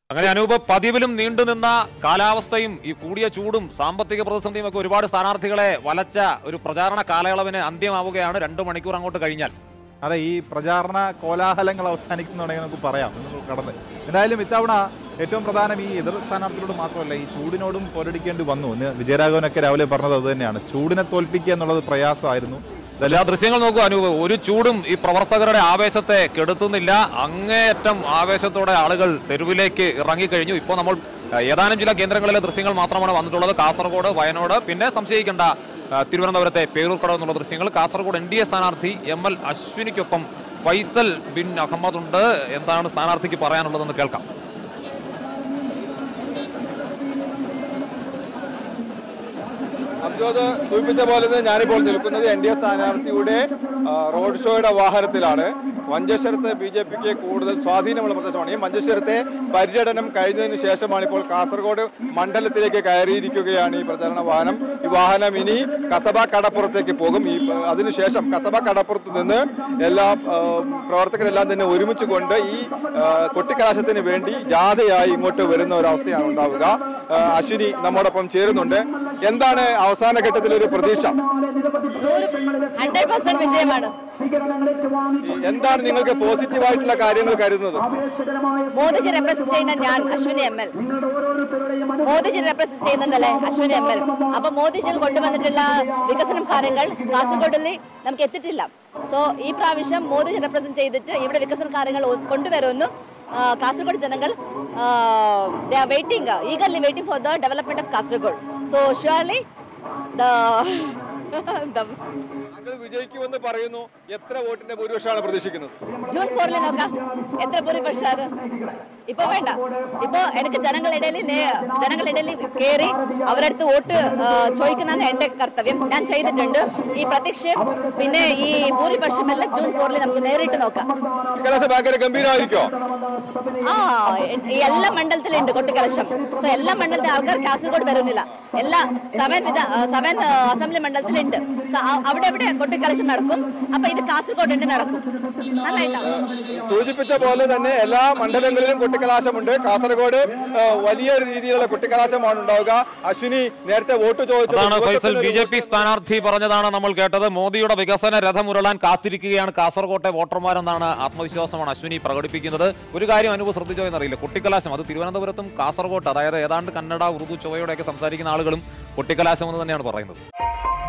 അങ്ങനെ അനൂപ് പതിവിലും നീണ്ടുനിന്ന കാലാവസ്ഥയും ഈ കൂടിയ ചൂടും സാമ്പത്തിക പ്രതിസന്ധിയും ഒക്കെ ഒരുപാട് സ്ഥാനാർത്ഥികളെ വലച്ച ഒരു പ്രചാരണ കാലയളവിന് അന്ത്യമാവുകയാണ് രണ്ടു മണിക്കൂർ അങ്ങോട്ട് കഴിഞ്ഞാൽ അതെ ഈ പ്രചാരണ കോലാഹലങ്ങൾ അവസാനിക്കുന്നുണ്ടെങ്കിൽ നമുക്ക് പറയാം നമുക്ക് കടന്ന് എന്തായാലും ഇത്തവണ ഏറ്റവും പ്രധാനം ഈ എതിർ സ്ഥാനാർത്ഥികളോട് മാത്രമല്ല ഈ ചൂടിനോടും പോരടിക്കേണ്ടി വന്നു ഇന്ന് വിജയരാഘവനൊക്കെ രാവിലെ പറഞ്ഞത് അത് തന്നെയാണ് ചൂടിനെ തോൽപ്പിക്കുക എന്നുള്ളത് പ്രയാസമായിരുന്നു ആ ദൃശ്യങ്ങൾ നോക്കൂ അനൂപ് ഒരു ചൂടും ഈ പ്രവർത്തകരുടെ ആവേശത്തെ കെടുത്തുന്നില്ല അങ്ങേയറ്റം ആവേശത്തോടെ ആളുകൾ തെരുവിലേക്ക് ഇറങ്ങിക്കഴിഞ്ഞു ഇപ്പോൾ നമ്മൾ ഏഹ്, ഏതാനും ചില കേന്ദ്രങ്ങളിലെ ദൃശ്യങ്ങൾ മാത്രമാണ് വന്നിട്ടുള്ളത് കാസർഗോഡ് വയനാട് പിന്നെ സംശയിക്കേണ്ട ഏഹ്, തിരുവനന്തപുരത്തെ പേരൂർക്കടവ് എന്നുള്ള ദൃശ്യങ്ങൾ കാസർഗോഡ് എൻ ഡി എ സ്ഥാനാർത്ഥി എം എൽ അശ്വിനിക്കൊപ്പം ഫൈസൽ ബിൻ അഹമ്മദ് ഉണ്ട് എന്താണ് സ്ഥാനാർത്ഥിക്ക് പറയാനുള്ളതെന്ന് കേൾക്കാം അബ്ജോദ് സൂചിപ്പിച്ച പോലെ തന്നെ ഞാനിപ്പോൾ നിൽക്കുന്നത് എൻ ഡി എ സ്ഥാനാർത്ഥിയുടെ ആ, റോഡ് ഷോയുടെ വാഹനത്തിലാണ് മഞ്ചേശ്വരത്ത് ബി ജെ പിക്ക് കൂടുതൽ സ്വാധീനമുള്ള പ്രദേശമാണ് ഈ മഞ്ചേശ്വരത്തെ പര്യടനം കഴിഞ്ഞതിന് ശേഷമാണ് ഇപ്പോൾ കാസർഗോഡ് മണ്ഡലത്തിലേക്ക് കയറിയിരിക്കുകയാണ് ഈ പ്രചരണ വാഹനം ഈ വാഹനം ഇനി കസബ കടപ്പുറത്തേക്ക് പോകും ഈ ആ, അതിനുശേഷം കസബ കടപ്പുറത്ത് നിന്ന് എല്ലാ ആ, പ്രവർത്തകരെല്ലാം തന്നെ ഒരുമിച്ച് കൊണ്ട് ഈ ആ, കൊട്ടിക്കലാശത്തിന് വേണ്ടി ജാഥയായി ഇങ്ങോട്ട് വരുന്ന ഒരു അവസ്ഥയാണ് ഉണ്ടാവുക ആ, അശ്വിനി നമ്മോടൊപ്പം ചേരുന്നുണ്ട് എന്താണ് അവസാന ഘട്ടത്തിൽ ഒരു പ്രതീക്ഷ ഹൺഡ്രഡ് പെർസെന്റ് വിജയമാണ് ഈ എന്താണ് നിങ്ങൾക്ക് പോസിറ്റീവായിട്ടുള്ള കാര്യങ്ങൾ കരുതുന്നത് മോദിജി റെപ്രസെന്റ് ചെയ്യുന്ന ഞാൻ Ashwini M L Modiji represent ചെയ്യുന്നുണ്ടല്ലേ അശ്വിനി എം എൽ അപ്പൊ മോദിജി കൊണ്ടുവന്നിട്ടുള്ള വികസനം കാര്യങ്ങൾ കാസർഗോഡിൽ നമുക്ക് എത്തിയിട്ടില്ല സോ ഈ പ്രാവശ്യം മോദിജി റെപ്രസെന്റ് ചെയ്തിട്ട് ഇവിടെ വികസന കാര്യങ്ങൾ ഒ- കൊണ്ടുവരുമെന്നും ആ, കാസർഗോഡ് ജനങ്ങൾ waiting eagerly waiting for the development of Kasaragod so surely the താങ്കൾ വിജയിക്കുമെന്ന് പറയുന്നു എത്ര വോട്ടിന്റെ ഭൂരിപക്ഷമാണ് പ്രതീക്ഷിക്കുന്നത് ജൂൺ ഫോറിൽ നോക്കാം എത്ര ഭൂരിപക്ഷമാണ് ഇപ്പൊ വേണ്ട ഇപ്പൊ എനിക്ക് ജനങ്ങളിടയിൽ ജനങ്ങളിടയിൽ കയറി അവരടുത്ത് വോട്ട് ആ, ചോദിക്കുന്നതാണ് എന്റെ കർത്തവ്യം ഞാൻ ചെയ്തിട്ടുണ്ട് ഈ പ്രതീക്ഷ പിന്നെ ഈ ഭൂരിപക്ഷം എല്ലാം ജൂൺ ഫോറിൽ നമുക്ക് നേരിട്ട് നോക്കാം കലാശ ഭയങ്കര ഗംഭീരമായിരിക്കോ ആ ഈ എല്ലാ മണ്ഡലത്തിലുണ്ട് കൊട്ടിക്കലശം സോ എല്ലാ മണ്ഡലത്തിലും ആൾക്കാർ കാസർഗോഡ് വരുന്നില്ല എല്ലാ സെവൻ വിധ സെവൻ അസംബ്ലി മണ്ഡലത്തിലുണ്ട് സോ അവിടെ എവിടെ കൊട്ടിക്കലശം നടക്കും അപ്പൊ ഇത് കാസർഗോഡ് ഉണ്ട് നടക്കും നല്ലതായിട്ടാവും സൂചിപ്പിച്ച പോലെ തന്നെ എല്ലാ മണ്ഡലങ്ങളിലും കുട്ടിക്കലാശമുണ്ട് കാസർഗോഡ് ആ, വലിയ രീതിയിലുള്ള കുട്ടിക്കലാശമാണ് ഉണ്ടാവുക അശ്വിനി നേരത്തെ വോട്ട് അതാണ് ഫൈസൽ ബി ജെ ചോദിച്ചത് പി സ്ഥാനാർത്ഥി പറഞ്ഞതാണ് നമ്മൾ കേട്ടത് മോദിയുടെ വികസന രഥമുരളാൻ കാത്തിരിക്കുകയാണ് കാസർകോട്ടെ വോട്ടർമാരെന്നാണ് ആത്മവിശ്വാസമാണ് അശ്വിനി പ്രകടിപ്പിക്കുന്നത് ഒരു കാര്യം അനുഭവം ശ്രദ്ധിച്ചോ എന്നറിയില്ല കുട്ടിക്കലാശം അത് തിരുവനന്തപുരത്തും കാസർകോട്ട് അതായത് ഏതാണ്ട് കന്നഡ ഉറുദു ചൊവ്വയോടെയൊക്കെ സംസാരിക്കുന്ന ആളുകളും കുട്ടിക്കലാശം എന്ന് തന്നെയാണ് പറയുന്നത്